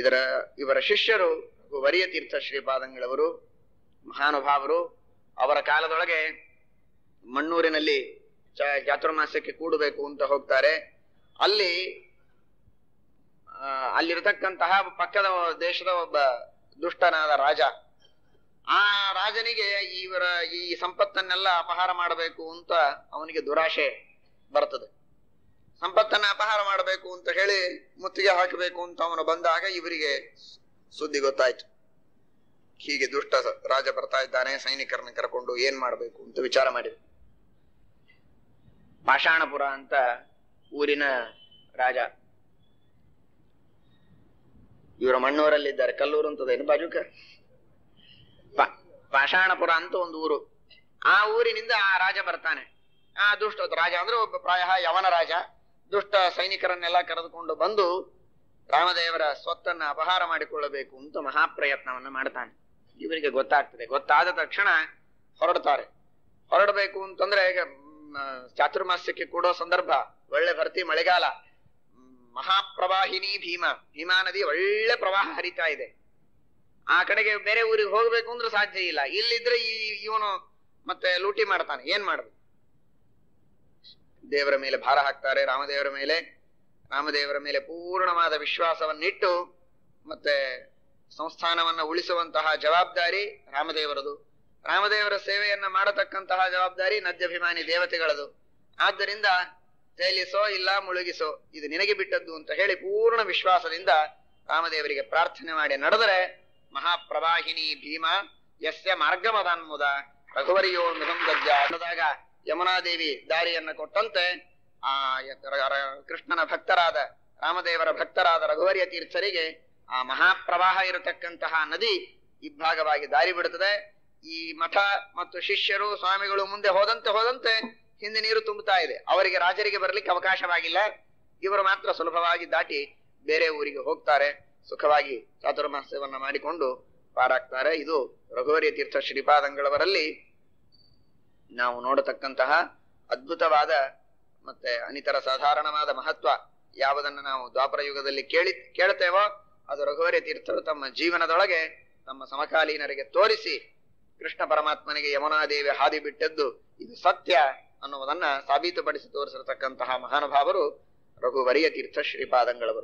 ಇದರ ಇವರ ಶಿಷ್ಯರು ವರಿಯ ತೀರ್ಥ ಶ್ರೀಪಾದಂಗಳವರು ಮಹಾನುಭಾವರು ಅವರ ಕಾಲದೊಳಗೆ ಮಣ್ಣೂರಿನಲ್ಲಿ ಚ- ಚಾತುರ್ಮಾಸ್ಯಕ್ಕೆ ಕೂಡಬೇಕು ಅಂತ ಹೋಗ್ತಾರೆ ಅಲ್ಲಿ ಆ, ಅಲ್ಲಿರತಕ್ಕಂತಹ ಪಕ್ಕದ ದೇಶದ ಒಬ್ಬ ದುಷ್ಟನಾದ ರಾಜ ಆ ರಾಜನಿಗೆ ಇವರ ಈ ಸಂಪತ್ತನ್ನೆಲ್ಲ ಅಪಹಾರ ಮಾಡಬೇಕು ಅಂತ ಅವನಿಗೆ ದುರಾಶೆ ಬರ್ತದೆ ಸಂಪತ್ತನ್ನ ಅಪಹಾರ ಮಾಡಬೇಕು ಅಂತ ಹೇಳಿ ಮುತ್ತಿಗೆ ಹಾಕಬೇಕು ಅಂತ ಅವನು ಬಂದಾಗ ಇವರಿಗೆ ಸುದ್ದಿ ಗೊತ್ತಾಯ್ತು ಹೀಗೆ ದುಷ್ಟ ಸ- ರಾಜ ಬರ್ತಾ ಇದ್ದಾನೆ ಸೈನಿಕರನ್ನ ಕರ್ಕೊಂಡು ಏನ್ ಮಾಡಬೇಕು ಅಂತ ವಿಚಾರ ಮಾಡಿದ್ರು ಪಾಷಾಣಪುರ ಅಂತ ಊರಿನ ರಾಜ ಇವರ ಮಣ್ಣೂರಲ್ಲಿದ್ದಾರೆ ಕಲ್ಲೂರು ಅಂತದೇನು ಬಾಜುಕ ಪಾ- ಪಾಷಾಣಪುರ ಅಂತ ಒಂದು ಊರು ಆ ಊರಿನಿಂದ ಆ ರಾಜ ಬರ್ತಾನೆ ಆ ದುಷ್ಟ ರಾಜ ಅಂದ್ರೆ ಒಬ್ಬ ಪ್ರಾಯ ಯವನ ರಾಜ ದುಷ್ಟ ಸೈನಿಕರನ್ನೆಲ್ಲ ಕರೆದುಕೊಂಡು ಬಂದು ರಾಮದೇವರ ಸ್ವತ್ತನ್ನ ಅಪಹಾರ ಮಾಡಿಕೊಳ್ಳಬೇಕು ಅಂತ ಮಹಾಪ್ರಯತ್ನವನ್ನ ಮಾಡ್ತಾನೆ ಇವರಿಗೆ ಗೊತ್ತಾಗ್ತದೆ ಗೊತ್ತಾದ ತಕ್ಷಣ ಹೊರಡ್ತಾರೆ ಹೊರಡಬೇಕು ಅಂತಂದ್ರೆ ಈಗ ಮ್, ಚಾತುರ್ಮಾಸ್ಯಕ್ಕೆ ಕೂಡೋ ಸಂದರ್ಭ ಒಳ್ಳೆ ಭರ್ತಿ ಮಳೆಗಾಲ ಮ್, ಮಹಾಪ್ರವಾಹಿನಿ ಭೀಮಾ ಭೀಮಾ ನದಿ ಒಳ್ಳೆ ಪ್ರವಾಹ ಹರಿತಾ ಇದೆ ಆ ಕಡೆಗೆ ಬೇರೆ ಊರಿಗೆ ಹೋಗ್ಬೇಕು ಅಂದ್ರೆ ಸಾಧ್ಯ ಇಲ್ಲ ಇಲ್ಲಿದ್ರೆ ಈ ಇವನು ಮತ್ತೆ ಲೂಟಿ ಮಾಡ್ತಾನೆ ಏನ್ ಮಾಡ್ಬೇಕು ದೇವರ ಮೇಲೆ ಭಾರ ಹಾಕ್ತಾರೆ ರಾಮದೇವರ ಮೇಲೆ ರಾಮದೇವರ ಮೇಲೆ ಪೂರ್ಣವಾದ ವಿಶ್ವಾಸವನ್ನಿಟ್ಟು ಮತ್ತೆ ಸಂಸ್ಥಾನವನ್ನ ಉಳಿಸುವಂತಹ ಜವಾಬ್ದಾರಿ ರಾಮದೇವರದು ರಾಮದೇವರ ಸೇವೆಯನ್ನ ಮಾಡತಕ್ಕಂತಹ ಜವಾಬ್ದಾರಿ ನದ್ಯಾಭಿಮಾನಿ ದೇವತೆಗಳದು ಆದ್ದರಿಂದ ತೇಲಿಸೋ ಇಲ್ಲ ಮುಳುಗಿಸೋ ಇದು ನಿನಗೆ ಬಿಟ್ಟದ್ದು ಅಂತ ಹೇಳಿ ಪೂರ್ಣ ವಿಶ್ವಾಸದಿಂದ ರಾಮದೇವರಿಗೆ ಪ್ರಾರ್ಥನೆ ಮಾಡಿ ನಡೆದರೆ ಮಹಾಪ್ರವಾಹಿನಿ ಭೀಮ ಯಸ್ಯ ಮಾರ್ಗಮದಾನ್ಮುದ ರಘುವರಿಯೋ ಮೃಗಂದದ್ಯ ಅನ್ನದಾಗ ಯಮುನಾದೇವಿ ದಾರಿಯನ್ನ ಕೊಟ್ಟಂತೆ ಆ ಯ- ರ- ರ- ಕೃಷ್ಣನ ಭಕ್ತರಾದ ರಾಮದೇವರ ಭಕ್ತರಾದ ರಘುವರಿಯ ತೀರ್ಥರಿಗೆ ಆ ಮಹಾಪ್ರವಾಹ ಇರತಕ್ಕಂತಹ ನದಿ ಇಬ್ಬಾಗವಾಗಿ ದಾರಿ ಬಿಡುತ್ತದೆ ಈ ಮಠ ಮತ್ತು ಶಿಷ್ಯರು ಸ್ವಾಮಿಗಳು ಮುಂದೆ ಹೋದಂತೆ ಹೋದಂತೆ ಹಿಂದೆ ನೀರು ತುಂಬುತ್ತಾ ಇದೆ ಅವರಿಗೆ ರಾಜರಿಗೆ ಬರಲಿಕ್ಕೆ ಅವಕಾಶವಾಗಿಲ್ಲ ಇವರು ಮಾತ್ರ ಸುಲಭವಾಗಿ ದಾಟಿ ಬೇರೆ ಊರಿಗೆ ಹೋಗ್ತಾರೆ ಸುಖವಾಗಿ ಚಾತುರ್ಮಾಸ್ಯವನ್ನ ಮಾಡಿಕೊಂಡು ಪಾರಾಗ್ತಾರೆ ಇದು ರಘುವರಿಯ ತೀರ್ಥ ಶ್ರೀಪಾದಂಗಳವರಲ್ಲಿ ನಾವು ನೋಡತಕ್ಕಂತಹ ಅದ್ಭುತವಾದ ಮತ್ತೆ ಅನಿತರ ಸಾಧಾರಣವಾದ ಮಹತ್ವ ಯಾವುದನ್ನು ನಾವು ದ್ವಾಪರ ಯುಗದಲ್ಲಿ ಕೇಳಿ ಕೇಳ್ತೇವೋ ಅದು ರಘುವರಿಯ ತೀರ್ಥರು ತಮ್ಮ ಜೀವನದೊಳಗೆ ತಮ್ಮ ಸಮಕಾಲೀನರಿಗೆ ತೋರಿಸಿ ಕೃಷ್ಣ ಪರಮಾತ್ಮನಿಗೆ ಯಮುನಾದೇವಿ ಹಾದಿ ಬಿಟ್ಟದ್ದು ಇದು ಸತ್ಯ ಅನ್ನುವುದನ್ನ ಸಾಬೀತುಪಡಿಸಿ ತೋರಿಸಿರತಕ್ಕಂತಹ ಮಹಾನುಭಾವರು ರಘುವರಿಯ ತೀರ್ಥ ಶ್ರೀಪಾದಂಗಳವರು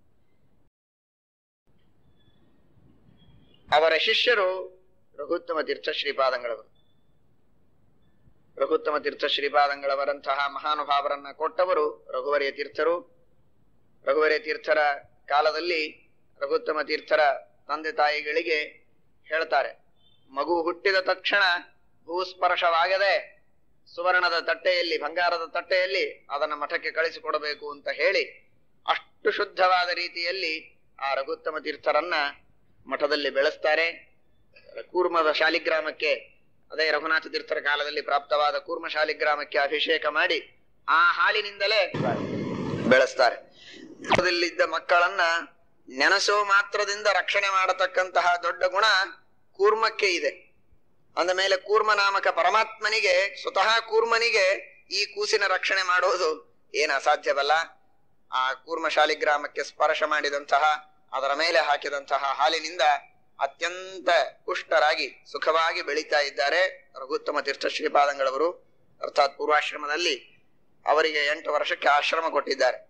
ಅವರ ಶಿಷ್ಯರು ರಘುತ್ತಮ ತೀರ್ಥ ಶ್ರೀಪಾದಂಗಳವರು ರಘುತ್ತಮ ತೀರ್ಥ ಶ್ರೀಪಾದಂಗಳವರಂತಹ ಮಹಾನುಭಾವರನ್ನ ಕೊಟ್ಟವರು ರಘುವರಿಯ ತೀರ್ಥರು ರಘುವರಿಯ ತೀರ್ಥರ ಕಾಲದಲ್ಲಿ ರಘುತ್ತಮ ತೀರ್ಥರ ತಂದೆ ತಾಯಿಗಳಿಗೆ ಹೇಳ್ತಾರೆ ಮಗು ಹುಟ್ಟಿದ ತಕ್ಷಣ ಭೂಸ್ಪರ್ಶವಾಗದೆ ಸುವರ್ಣದ ತಟ್ಟೆಯಲ್ಲಿ ಬಂಗಾರದ ತಟ್ಟೆಯಲ್ಲಿ ಅದನ್ನ ಮಠಕ್ಕೆ ಕಳಿಸಿಕೊಡಬೇಕು ಅಂತ ಹೇಳಿ ಅಷ್ಟು ಶುದ್ಧವಾದ ರೀತಿಯಲ್ಲಿ ಆ ರಘುತ್ತಮ ತೀರ್ಥರನ್ನ ಮಠದಲ್ಲಿ ಬೆಳೆಸ್ತಾರೆ ಕೂರ್ಮದ ಶಾಲಿಗ್ರಾಮಕ್ಕೆ ಅದೇ ರಘುನಾಥ ತೀರ್ಥರ ಕಾಲದಲ್ಲಿ ಪ್ರಾಪ್ತವಾದ ಕೂರ್ಮ ಶಾಲಿಗ್ರಾಮಕ್ಕೆ ಅಭಿಷೇಕ ಮಾಡಿ ಆ ಹಾಲಿನಿಂದಲೇ ಬೆಳೆಸ್ತಾರೆ ಮಠದಲ್ಲಿದ್ದ ಮಕ್ಕಳನ್ನ ನೆನೆಸೋ ಮಾತ್ರದಿಂದ ರಕ್ಷಣೆ ಮಾಡತಕ್ಕಂತಹ ದೊಡ್ಡ ಗುಣ ಕೂರ್ಮಕ್ಕೆ ಇದೆ ಅಂದ ಮೇಲೆ ಕೂರ್ಮ ನಾಮಕ ಪರಮಾತ್ಮನಿಗೆ ಸ್ವತಃ ಕೂರ್ಮನಿಗೆ ಈ ಕೂಸಿನ ರಕ್ಷಣೆ ಮಾಡೋದು ಏನ್ ಅಸಾಧ್ಯವಲ್ಲ ಆ ಕೂರ್ಮ ಶಾಲಿಗ್ರಾಮಕ್ಕೆ ಸ್ಪರ್ಶ ಮಾಡಿದಂತಹ ಅದರ ಮೇಲೆ ಹಾಕಿದಂತಹ ಹಾಲಿನಿಂದ ಅತ್ಯಂತ ಪುಷ್ಟರಾಗಿ ಸುಖವಾಗಿ ಬೆಳೀತಾ ಇದ್ದಾರೆ ರಘುತ್ತಮ ತೀರ್ಥ ಶ್ರೀಪಾದಂಗಳವರು ಅರ್ಥಾತ್ ಪೂರ್ವಾಶ್ರಮದಲ್ಲಿ ಅವರಿಗೆ ಎಂಟು ವರ್ಷಕ್ಕೆ ಆಶ್ರಮ ಕೊಟ್ಟಿದ್ದಾರೆ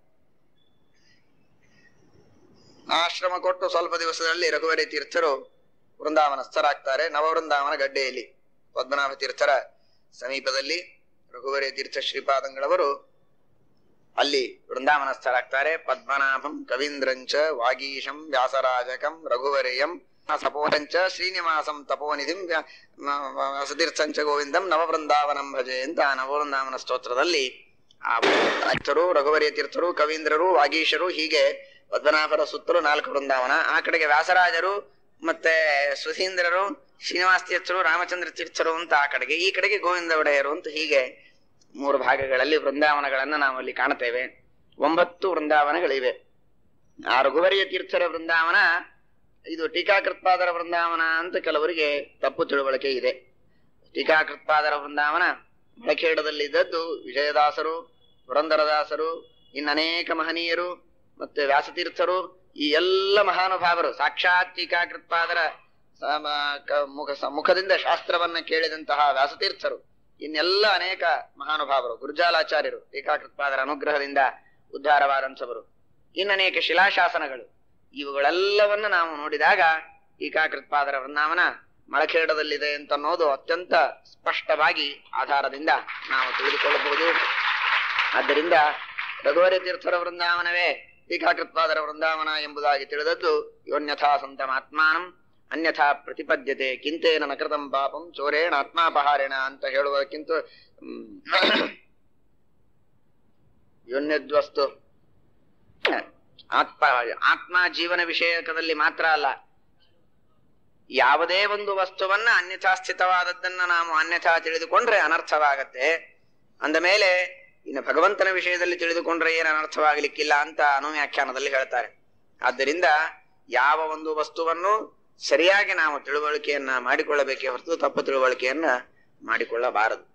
ಆಶ್ರಮ ಕೊಟ್ಟು ಸ್ವಲ್ಪ ದಿವಸದಲ್ಲಿ ರಘುವರಿ ತೀರ್ಥರು ವೃಂದಾವನಸ್ಥರಾಗ್ತಾರೆ ನವವೃಂದಾವನ ಗಡ್ಡೆಯಲ್ಲಿ ಪದ್ಮನಾಭ ತೀರ್ಥರ ಸಮೀಪದಲ್ಲಿ ರಘುವರಿ ತೀರ್ಥ ಶ್ರೀಪಾದಂಗಳವರು ಅಲ್ಲಿ ವೃಂದಾವನಸ್ಥರಾಗ್ತಾರೆ ಪದ್ಮನಾಭಂ ಕವೀಂದ್ರಂಚ ವಾಗೀಶಂ ವ್ಯಾಸರಾಜಕಂ ರಘುವರೇಯಂ ಸಪೋಹಂಚ ಶ್ರೀನಿವಾಸಂ ತಪೋನಿಧಿಂ ವ್ಯ- ಮ- ಮ- ವಸತೀರ್ಥಂಚ ಗೋವಿಂದಂ ನವವೃಂದಾವನಂ ಭಜೆ ಅಂತ ಆ ನವವೃಂದಾವನ ಸ್ತೋತ್ರದಲ್ಲಿ ಆ ತೀರ್ಥರು ರಘುವರಿಯ ತೀರ್ಥರು ಕವೀಂದ್ರರು ವಾಗೀಶರು ಹೀಗೆ ಪದ್ಮನಾಭರ ಸುತ್ತಲೂ ನಾಲ್ಕು ವೃಂದಾವನ ಆ ಕಡೆಗೆ ವ್ಯಾಸರಾಜರು ಮತ್ತೆ ಸುಧೀಂದ್ರರು ಶ್ರೀನಿವಾಸ ತೀರ್ಥರು ರಾಮಚಂದ್ರ ತೀರ್ಥರು ಅಂತ ಆ ಕಡೆಗೆ ಈ ಕಡೆಗೆ ಗೋವಿಂದ ಒಡೆಯರು ಅಂತ ಹೀಗೆ ಮೂರು ಭಾಗಗಳಲ್ಲಿ ವೃಂದಾವನಗಳನ್ನ ನಾವು ಅಲ್ಲಿ ಕಾಣುತ್ತೇವೆ ಒಂಬತ್ತು ವೃಂದಾವನಗಳಿವೆ ಆ ರಘುವರಿಯ ತೀರ್ಥರ ವೃಂದಾವನ ಇದು ಟೀಕಾಕೃತ್ಪಾದರ ವೃಂದಾವನ ಅಂತ ಕೆಲವರಿಗೆ ತಪ್ಪು ತಿಳುವಳಿಕೆ ಇದೆ ಟೀಕಾಕೃತ್ಪಾದರ ವೃಂದಾವನ ಮೊಳಖೇಡದಲ್ಲಿದ್ದದ್ದು ವಿಜಯದಾಸರು ಪುರಂದರದಾಸರು ಇನ್ನನೇಕ ಮಹನೀಯರು ಮತ್ತೆ ವ್ಯಾಸತೀರ್ಥರು ಈ ಎಲ್ಲ ಮಹಾನುಭಾವರು ಸಾಕ್ಷಾತ್ ಟೀಕಾಕೃತ್ಪಾದರ ಸಮ- ಕ- ಮುಖ ಸ- ಮುಖದಿಂದ ಶಾಸ್ತ್ರವನ್ನ ಕೇಳಿದಂತಹ ವ್ಯಾಸತೀರ್ಥರು ಇನ್ನೆಲ್ಲ ಅನೇಕ ಮಹಾನುಭಾವರು ಗುರುಜಾಲಾಚಾರ್ಯರು ಟೀಕಾಕೃತ್ಪಾದರ ಅನುಗ್ರಹದಿಂದ ಉದ್ಧಾರವಾದಂಥವರು ಇನ್ನನೇಕ ಶಿಲಾಶಾಸನಗಳು ಇವುಗಳೆಲ್ಲವನ್ನ ನಾವು ನೋಡಿದಾಗ ಟೀಕಾಕೃತ್ಪಾದರ ವೃಂದಾವನ ಮಳಖೇಡದಲ್ಲಿದೆ ಅಂತ ಅನ್ನೋದು ಅತ್ಯಂತ ಸ್ಪಷ್ಟವಾಗಿ ಆಧಾರದಿಂದ ನಾವು ತಿಳಿದುಕೊಳ್ಳಬಹುದು ಆದ್ದರಿಂದ ರಘುವರಿ ತೀರ್ಥರ ವೃಂದಾವನವೇ ಟೀಕಾಕೃತ್ಪಾದರ ವೃಂದಾವನ ಎಂಬುದಾಗಿ ತಿಳಿದದ್ದು ಯೋನ್ಯಥಾ ಸಂತಮಾತ್ಮಾನಂ ಅನ್ಯಥಾ ಪ್ರತಿಪದ್ಯತೆ ಕಿಂತೇನ ನಕೃತಂ ಪಾಪಂ ಚೋರೇಣ ಆತ್ಮಾಪಹಾರೇಣ ಅಂತ ಹೇಳುವುದಕ್ಕಿಂತ ಹ್ಮ್, ಯೋನ್ಯದ್ವಸ್ತು ಆತ್ಮ ಆತ್ಮ ಜೀವನ ವಿಷಯಕದಲ್ಲಿ ಮಾತ್ರ ಅಲ್ಲ ಯಾವುದೇ ಒಂದು ವಸ್ತುವನ್ನ ಅನ್ಯಥಾ ಸ್ಥಿತವಾದದ್ದನ್ನ ನಾವು ಅನ್ಯಥಾ ತಿಳಿದುಕೊಂಡ್ರೆ ಅನರ್ಥವಾಗತ್ತೆ ಅಂದ ಮೇಲೆ ಇನ್ನು ಭಗವಂತನ ವಿಷಯದಲ್ಲಿ ತಿಳಿದುಕೊಂಡ್ರೆ ಏನು ಅನರ್ಥವಾಗಲಿಕ್ಕಿಲ್ಲ ಅಂತ ಅನುವ್ಯಾಖ್ಯಾನದಲ್ಲಿ ಹೇಳ್ತಾರೆ ಆದ್ದರಿಂದ ಯಾವ ಒಂದು ವಸ್ತುವನ್ನು ಸರಿಯಾಗಿ ನಾವು ತಿಳುವಳಿಕೆಯನ್ನ ಮಾಡಿಕೊಳ್ಳಬೇಕೇ ಹೊರತು ತಪ್ಪು ತಿಳುವಳಿಕೆಯನ್ನ ಮಾಡಿಕೊಳ್ಳಬಾರದು